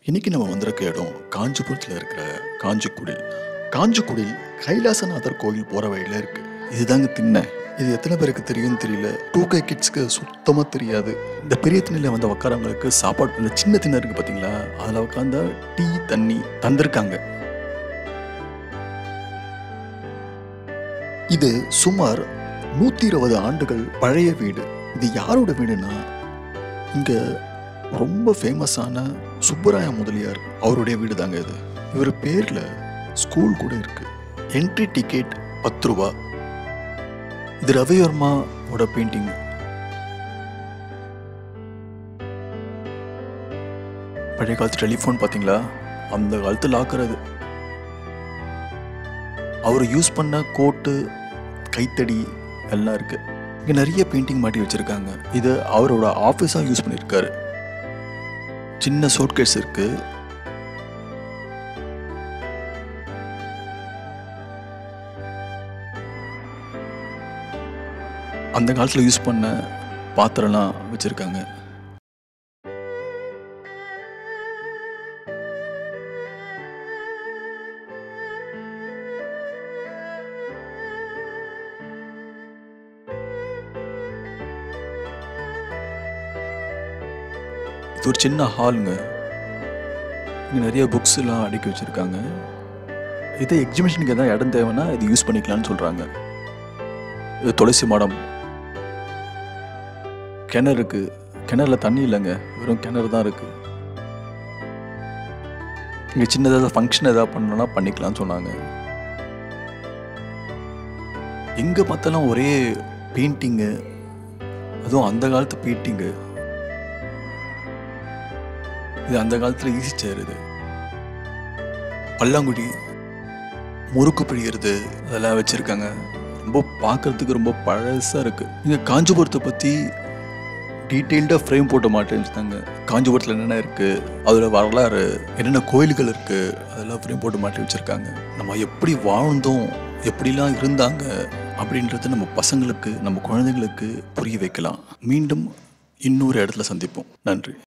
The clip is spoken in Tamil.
இன்னைக்கு நம்ம வந்திருக்க இடம் காஞ்சிபுரத்தில் இருக்கிற காஞ்சிக்குடில் காஞ்சிக்குடில் கைலாசநாதர் கோயில் போகிற வழியில இருக்கு இதுதாங்க திண்ணை இது எத்தனை பேருக்கு தெரியும்னு தெரியல டூ கே கிட்ஸ்க்கு சுத்தமாக தெரியாது இந்த பெரிய திண்ணையில் வந்து உட்காரவங்களுக்கு சாப்பாடு இந்த சின்ன திண்ணை இருக்கு பார்த்தீங்களா அதில் உட்காந்தா டீ தண்ணி தந்திருக்காங்க இது சுமார் நூற்றி இருபது ஆண்டுகள் பழைய வீடு இது யாரோட வீடுனா இங்கே ரொம்ப ஃபேமஸான சுப்பராய முதலியார் அவருடைய வீடு தாங்க இது இவர் பேரில் ஸ்கூல் கூட இருக்கு என்ட்ரி டிக்கெட் பத்து ரூபா இது ரவிவர்மாவோட பெயிண்டிங் பழைய காலத்து டெலிஃபோன் பார்த்தீங்களா அந்த காலத்து லாக்கர் அது அவர் யூஸ் பண்ண கோட்டு கைத்தடி எல்லாம் இருக்கு இங்கே நிறைய பெயிண்டிங் மாட்டி வச்சிருக்காங்க இது அவரோட ஆஃபீஸாக யூஸ் பண்ணியிருக்காரு சின்ன சோட்கேஸ் இருக்கு அந்த காலத்தில் யூஸ் பண்ண பாத்திரம்லாம் வச்சிருக்காங்க இது ஒரு சின்ன ஹாலுங்க இங்கே நிறைய புக்ஸ் எல்லாம் அடுக்கி வச்சிருக்காங்க இதே எக்ஸிபிஷனுக்கு எதாவது இடம் தேவைன்னா இது யூஸ் பண்ணிக்கலாம்னு சொல்கிறாங்க இது துளசி மாடம் கிணறு இருக்கு கிணறுல தண்ணி இல்லைங்க வெறும் கிணறு தான் இருக்கு இங்கே சின்னதாக ஃபங்க்ஷன் எதாவது பண்ணணும்னா பண்ணிக்கலாம்னு சொன்னாங்க எங்கே பார்த்தாலும் ஒரே பெயிண்டிங்கு அதுவும் அந்த காலத்து பெயிண்டிங்கு இது அந்த காலத்தில் ஈஸி சேர் இது பல்லாங்குடி முறுக்கு பிழிகிறது அதெல்லாம் வச்சுருக்காங்க ரொம்ப பார்க்கறதுக்கு ரொம்ப பழசாக இருக்குது இங்கே காஞ்சிபுரத்தை பற்றி டீட்டெயில்டாக ஃப்ரேம் போட்டு மாட்டேன்னு காஞ்சிபுரத்தில் என்னென்ன இருக்குது அதோட வரலாறு என்னென்ன கோயில்கள் இருக்குது அதெல்லாம் ஃப்ரேம் போட்டு மாட்டி வச்சுருக்காங்க நம்ம எப்படி வாழ்ந்தோம் எப்படிலாம் இருந்தாங்க அப்படின்றத நம்ம பசங்களுக்கு நம்ம குழந்தைங்களுக்கு புரிய வைக்கலாம் மீண்டும் இன்னொரு இடத்துல சந்திப்போம் நன்றி